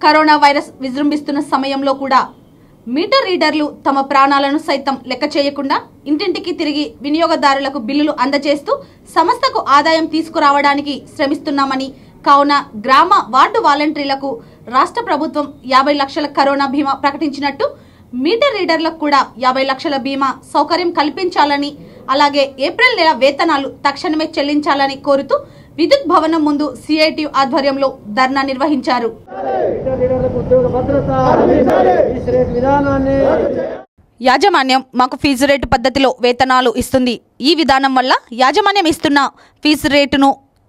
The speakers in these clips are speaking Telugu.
కరోనా వైరస్ విజృంభిస్తున్న సమయంలో కూడా మీటర్ రీడర్లు తమ ప్రాణాలను సైతం లెక్క చేయకుండా ఇంటింటికి తిరిగి వినియోగదారులకు బిల్లులు అందజేస్తూ సంస్థకు ఆదాయం తీసుకురావడానికి శ్రమిస్తున్నామని కావున గ్రామ వార్డు వాలంటీర్లకు రాష్ట్ర ప్రభుత్వం యాభై లక్షల కరోనా బీమా ప్రకటించినట్టు మీటర్ రీడర్లకు కూడా యాభై లక్షల బీమా సౌకర్యం కల్పించాలని అలాగే ఏప్రిల్ నెల వేతనాలు తక్షణమే చెల్లించాలని కోరుతూ విద్యుత్ భవనం ముందు సిఐటి ఆధ్వర్యంలో ధర్నా నిర్వహించారు లీడర్లకు ఉద్యోగ భద్రత ఈ రేట్ విధానాన్ని యాజమాన్యం మాకు ఫీజు రేటు పద్ధతిలో వేతనాలు ఇస్తుంది ఈ విధానం వల్ల యాజమాన్యం ఇస్తున్న ఫీజు రేటును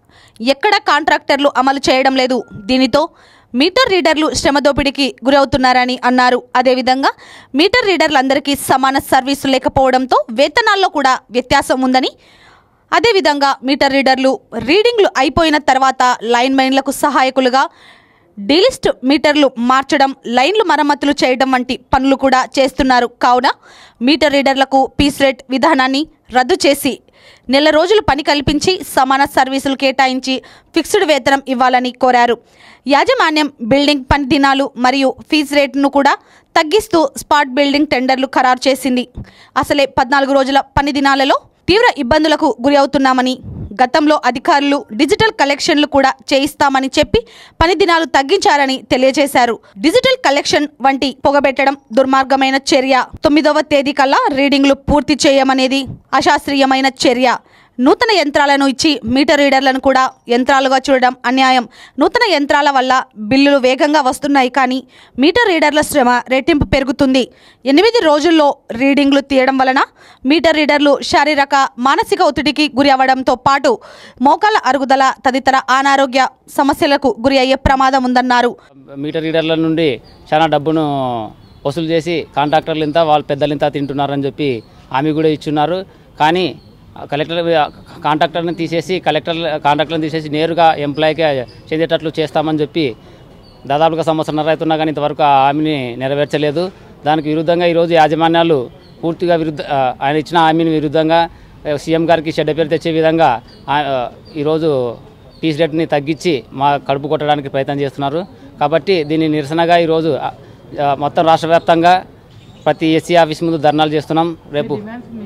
ఎక్కడ కాంట్రాక్టర్లు అమలు చేయడం లేదు దీనితో మీటర్ రీడర్లు శ్రమ దోపిడీకి గురవుతున్నారని అన్నారు అదేవిధంగా మీటర్ రీడర్లందరికీ సమాన సర్వీసు లేకపోవడంతో వేతనాల్లో కూడా వ్యత్యాసం ఉందని అదేవిధంగా మీటర్ రీడర్లు రీడింగ్లు అయిపోయిన తర్వాత లైన్ మైన్లకు సహాయకులుగా డీలిస్ట్ మీటర్లు మార్చడం లైన్లు మరమ్మతులు చేయడం వంటి పనులు కూడా చేస్తున్నారు కావున మీటర్ రీడర్లకు పీస్ రేట్ విధానాన్ని రద్దు చేసి నెల రోజులు పని కల్పించి సమాన సర్వీసులు కేటాయించి ఫిక్స్డ్ వేతనం ఇవ్వాలని కోరారు యాజమాన్యం బిల్డింగ్ పని దినాలు మరియు ఫీజు రేటును కూడా తగ్గిస్తూ స్పాట్ బిల్డింగ్ టెండర్లు ఖరారు చేసింది అసలే పద్నాలుగు రోజుల పని దినాలలో తీవ్ర ఇబ్బందులకు గురి అవుతున్నామని గతంలో అధికారులు డిజిటల్ కలెక్షన్లు కూడా చేయిస్తామని చెప్పి పని దినాలు తగ్గించారని తెలియజేశారు డిజిటల్ కలెక్షన్ వంటి పొగబెట్టడం దుర్మార్గమైన చర్య తొమ్మిదవ తేదీ కల్లా రీడింగ్లు పూర్తి చేయమనేది అశాస్త్రీయమైన చర్య నూతన యంత్రాలను ఇచ్చి మీటర్ రీడర్లను కూడా యంత్రాలుగా చూడడం అన్యాయం నూతన యంత్రాల వల్ల బిల్లులు వేగంగా వస్తున్నాయి కానీ మీటర్ రీడర్ల శ్రమ రెట్టింపు పెరుగుతుంది ఎనిమిది రోజుల్లో రీడింగ్లు తీయడం వలన మీటర్ రీడర్లు శారీరక మానసిక ఒత్తిడికి గురి అవ్వడంతో పాటు మోకాల అరుగుదల తదితర అనారోగ్య సమస్యలకు గురి అయ్యే ప్రమాదం ఉందన్నారు మీటర్ రీడర్ల నుండి చాలా డబ్బును వసూలు చేసి కాంట్రాక్టర్లు ఇంత వాళ్ళు పెద్దలు ఇంత తింటున్నారని చెప్పి హామీ కూడా ఇచ్చున్నారు కానీ కలెక్టర్ కాంట్రాక్టర్ని తీసేసి కలెక్టర్ కాంట్రాక్టర్ని తీసేసి నేరుగా ఎంప్లాయీకి చెందేటట్లు చేస్తామని చెప్పి దాదాపుగా సంవత్సరంన్నర అవుతున్నా కానీ ఇంతవరకు ఆ హామీని నెరవేర్చలేదు దానికి విరుద్ధంగా ఈరోజు యాజమాన్యాలు పూర్తిగా విరుద్ధ ఆ, ఆయన ఇచ్చిన హామీని విరుద్ధంగా ఆ, సీఎం గారికి చెడ్డ పేరు తెచ్చే విధంగా ఆ, ఆ, ఈరోజు పీస్ రేట్ని తగ్గించి మా కడుపు కొట్టడానికి ప్రయత్నం చేస్తున్నారు కాబట్టి దీన్ని నిరసనగా ఈరోజు ఆ, ఆ, మొత్తం రాష్ట్ర వ్యాప్తంగా ప్రతి ఎస్సీ ఆఫీస్ ముందు ధర్నాలు చేస్తున్నాం రేపు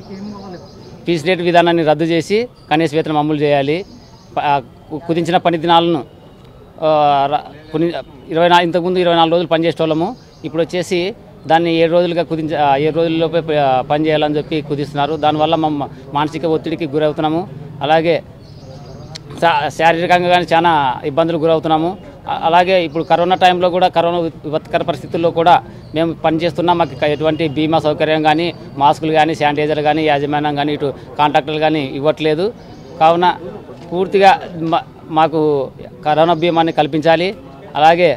ఫీజు రేట్ విధానాన్ని రద్దు చేసి కనీస వేతనం అమలు చేయాలి ప- ఆ, కు- కుదించిన పని దినాలను ఆ, ర- కొన్ని ఇరవై నాలుగు ఇంతకుముందు ఇరవై నాలుగు రోజులు పనిచేసేటోళ్ళము ఇప్పుడు వచ్చేసి దాన్ని ఏడు రోజులుగా కుదించ ఆ, ఏడు రోజుల్లోపే ప- పని చేయాలని చెప్పి కుదిస్తున్నారు దానివల్ల మా మానసిక ఒత్తిడికి గురవుతున్నాము అలాగే శా- శారీరకంగా కానీ చాలా ఇబ్బందులు గురవుతున్నాము అ- అలాగే ఇప్పుడు కరోనా టైంలో కూడా కరోనా వి- విపత్కర పరిస్థితుల్లో కూడా మేము పనిచేస్తున్నాం మాకు ఇక ఎటువంటి బీమా సౌకర్యం కానీ మాస్కులు కానీ శానిటైజర్ కానీ యాజమాన్యం కానీ ఇటు కాంట్రాక్టర్లు కానీ ఇవ్వట్లేదు కావున పూర్తిగా మా- మాకు కరోనా బీమాని కల్పించాలి అలాగే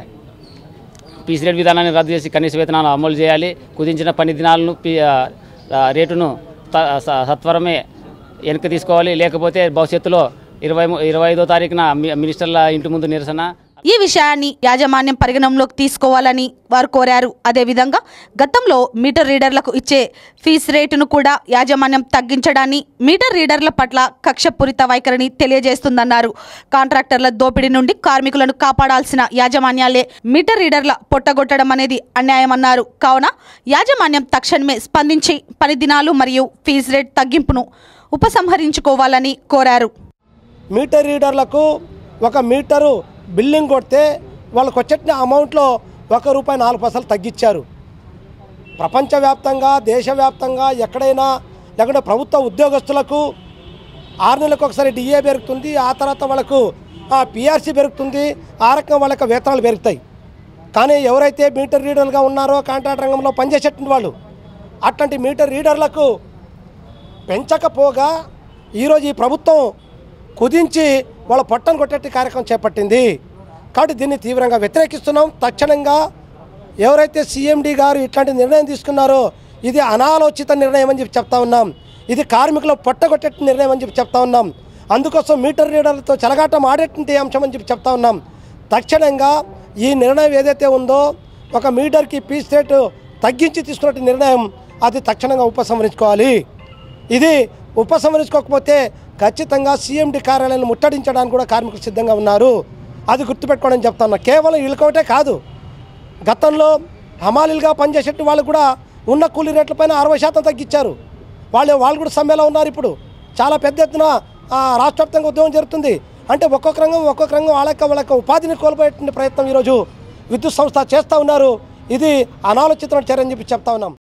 పీసీ రేట్ విధానాన్ని రద్దు చేసి కనీస వేతనాలు అమలు చేయాలి కుదించిన పని దినాలను పి- ఆ, ఆ, రేటును త- స- సత్వరమే వెనక్కి తీసుకోవాలి లేకపోతే భవిష్యత్తులో ఇరవై ము- ఇరవై ఐదో తారీఖున మీ- మినిస్టర్ల ఇంటి ముందు నిరసన ఈ విషయాన్ని యాజమాన్యం పరిగణనలోకి తీసుకోవాలని వారు కోరారు అదేవిధంగా గతంలో మీటర్ రీడర్లకు ఇచ్చే ఫీజు రేటును కూడా యాజమాన్యం తగ్గించడాన్ని మీటర్ రీడర్ల పట్ల కక్షపూరిత వైఖరిని తెలియజేస్తుందన్నారు కాంట్రాక్టర్ల దోపిడీ నుండి కార్మికులను కాపాడాల్సిన యాజమాన్యాలే మీటర్ రీడర్ల పొట్టగొట్టడం అనేది అన్యాయమన్నారు కావున యాజమాన్యం తక్షణమే స్పందించి పని దినాలు మరియు ఫీజు రేట్ తగ్గింపును ఉపసంహరించుకోవాలని కోరారు మీటర్ రీడర్లకు ఒక మీటరు బిల్లింగ్ కొడితే వాళ్ళకు వచ్చేట అమౌంట్లో ఒక రూపాయి నాలుగు పైసలు తగ్గించారు ప్రపంచవ్యాప్తంగా దేశవ్యాప్తంగా ఎక్కడైనా లేకుంటే ప్రభుత్వ ఉద్యోగస్తులకు ఆరు నెలలకు ఒకసారి డిఏ పెరుగుతుంది ఆ తర్వాత వాళ్ళకు పిఆర్సీ పెరుగుతుంది ఆ రకంగా వాళ్ళకి వేతనాలు పెరుగుతాయి కానీ ఎవరైతే మీటర్ రీడర్లుగా ఉన్నారో కాంట్రాక్ట్ రంగంలో పనిచేసేటువంటి వాళ్ళు అట్లాంటి మీటర్ రీడర్లకు పెంచకపోగా ఈరోజు ఈ ప్రభుత్వం కుదించి వాళ్ళ పొట్టను కొట్టేటి కార్యక్రమం చేపట్టింది కాబట్టి దీన్ని తీవ్రంగా వ్యతిరేకిస్తున్నాం తక్షణంగా ఎవరైతే సీఎండి గారు ఇట్లాంటి నిర్ణయం తీసుకున్నారో ఇది అనాలోచిత నిర్ణయం అని చెప్పి చెప్తా ఉన్నాం ఇది కార్మికుల పొట్టగొట్టే నిర్ణయం అని చెప్పి చెప్తా ఉన్నాం అందుకోసం మీటర్ రీడర్లతో చెలగాటం ఆడేటువంటి అంశం అని చెప్పి చెప్తా ఉన్నాం తక్షణంగా ఈ నిర్ణయం ఏదైతే ఉందో ఒక మీటర్కి పీస్ రేటు తగ్గించి తీసుకున్న నిర్ణయం అది తక్షణంగా ఉపసంహరించుకోవాలి ఇది ఉపసంహరించుకోకపోతే ఖచ్చితంగా సీఎండి కార్యాలయాన్ని ముట్టడించడానికి కూడా కార్మికులు సిద్ధంగా ఉన్నారు అది గుర్తుపెట్టుకోవడం చెప్తా ఉన్నా కేవలం వీళ్ళకొకటే కాదు గతంలో హమాలీలుగా పనిచేసేట్టు వాళ్ళు కూడా ఉన్న కూలీ రేట్లపైన అరవై శాతం తగ్గించారు వాళ్ళు వాళ్ళు కూడా సమ్మెలో ఉన్నారు ఇప్పుడు చాలా పెద్ద ఎత్తున ఆ, రాష్ట్ర వ్యాప్తంగా ఉద్యోగం జరుగుతుంది అంటే ఒక్కొక్క రంగం ఒక్కొక్క రంగం వాళ్ళ యొక్క వాళ్ళ యొక్క ఉపాధిని కోల్పోయేటువంటి ప్రయత్నం ఈరోజు విద్యుత్ సంస్థ చేస్తూ ఉన్నారు ఇది అనాలోచితమైన చర్య అని చెప్పి చెప్తా ఉన్నాం